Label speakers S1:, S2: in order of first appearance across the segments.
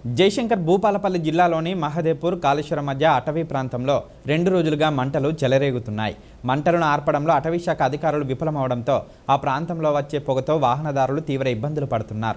S1: జయశంకర్ భూపాలపల్లి జిల్లాలోని మహదేపూర్ కాళేశ్వరం మధ్య అటవీ ప్రాంతంలో రెండు రోజులుగా మంటలు చెలరేగుతున్నాయి మంటలను ఆర్పడంలో అటవీ శాఖ అధికారులు విఫలమవడంతో ఆ ప్రాంతంలో వచ్చే పొగతో వాహనదారులు తీవ్ర ఇబ్బందులు పడుతున్నారు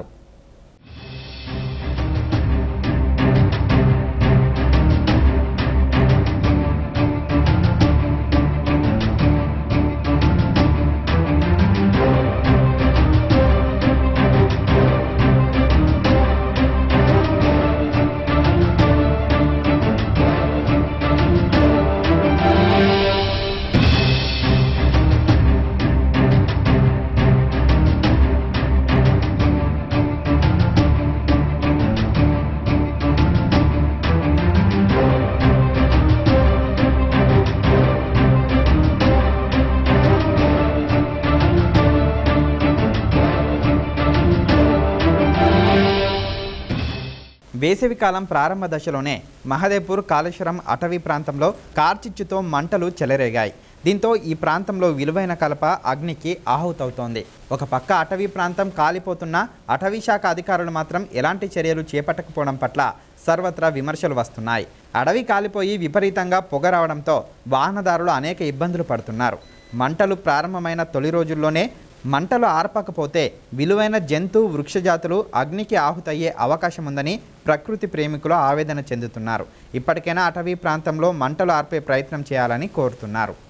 S1: వేసవికాలం ప్రారంభ దశలోనే మహదేపూర్ కాళేశ్వరం అటవీ ప్రాంతంలో కార్చిచ్చుతో మంటలు చెలరేగాయి దీంతో ఈ ప్రాంతంలో విలువైన కలప అగ్నికి ఆహుతవుతోంది ఒక పక్క అటవీ ప్రాంతం కాలిపోతున్నా అటవీ శాఖ అధికారులు మాత్రం ఎలాంటి చర్యలు చేపట్టకపోవడం పట్ల సర్వత్రా విమర్శలు వస్తున్నాయి అడవి కాలిపోయి విపరీతంగా పొగ రావడంతో వాహనదారులు అనేక ఇబ్బందులు పడుతున్నారు మంటలు ప్రారంభమైన తొలి రోజుల్లోనే మంటలు ఆర్పకపోతే విలువైన జంతు వృక్షజాతులు అగ్నికి ఆహుతయ్యే అవకాశం ఉందని ప్రకృతి ప్రేమికులు ఆవేదన చెందుతున్నారు ఇప్పటికైనా అటవీ ప్రాంతంలో మంటలు ఆర్పే ప్రయత్నం చేయాలని కోరుతున్నారు